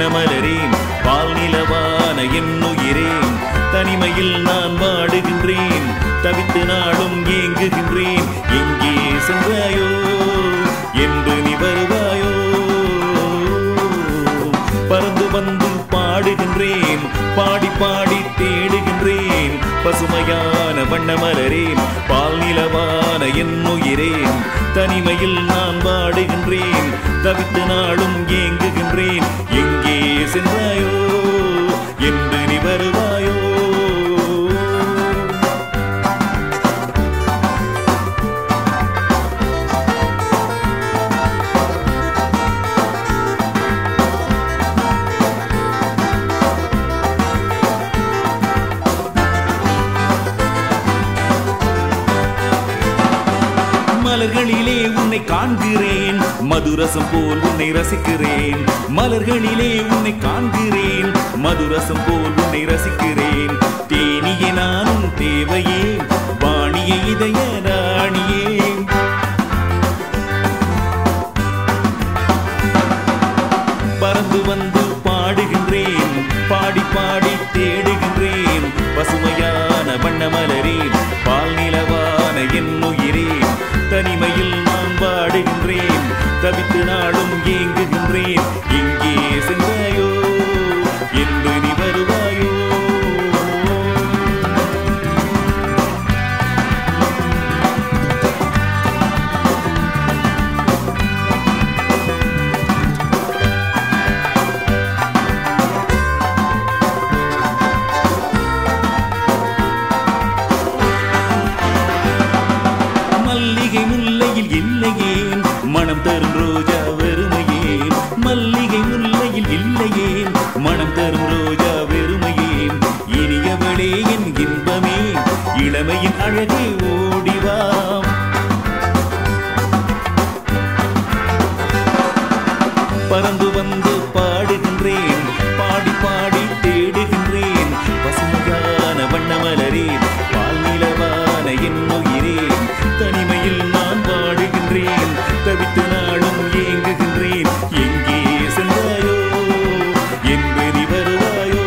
வண்ணமலரேன் பால் நிலவான என் உயிரேன் தனிமையில் நான் வாடுகின்றேன் தவித்து நாளும் ஏங்குகின்றேன் எங்கே சென்றாயோ என்று நீ வருவாயோ பறந்து வந்து பாடுகின்றேன் பாடி பாடி தேடுகின்றேன் பசுமையான வண்ணமலரேன் பால் நிலவான என் உயிரேன் தனிமையில் நான் வாடுகின்றேன் தவித்து நாளும் ஏங்குகின்றேன் எங்கே சென்றாயோ என்று நீ வருவாயோ மலர்களிலே உன்னை காண்கிறேன் மதுரசம் போல் உன்னை ரசிக்கிறேன் மலர்களிலே உன்னை காண்கிறேன் மதுரசம் போல் உன்னை ரசிக்கிறேன் தேனியே நானும் தேவையே வாணிய இதய ராணியே பறந்து வந்து பாடுகின்றேன் பாடி பாடி தேடுகின்றேன் பசுமையான வண்ணமலரேன் பால் நிலவான என் உயிரேன் தனிமையில் நான் பாடுகின்றேன் தவித்து நாளும் ஏங்குகின்றேன் எங்கே சென்றாயோ என்று நீ வருவாயோ மல்லிகை முல்லையில் இல்லையே மனம் தரும் ரோஜா வெறுமையே மல்லிகை முல்லையில் இல்லையே மனம் தரும் ரோஜா வெறுமையே இனியவளே என் இன்பமே இளமையின் அழகே ஓடிவாம் பறந்து வந்து பாடுகின்றேன் பாடி பாடி தேடுகின்றேன் பசுமையான வண்ணமலரேன் பால் நிலவான என் உயிரேன் தனிமையில் நான் பாடுகின்றேன் தவித்து நாளும் ஏங்குகின்றேன் எங்கே சென்றாயோ என்று நீ வருவாயோ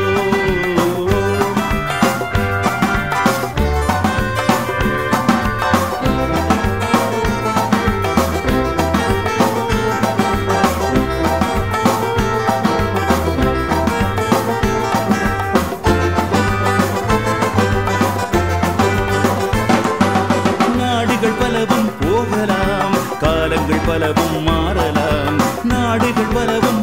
நாடுகள் பலவும் போகலாம் காலங்கள் பலவும் மாறலாம் நாடுகள் பலவும்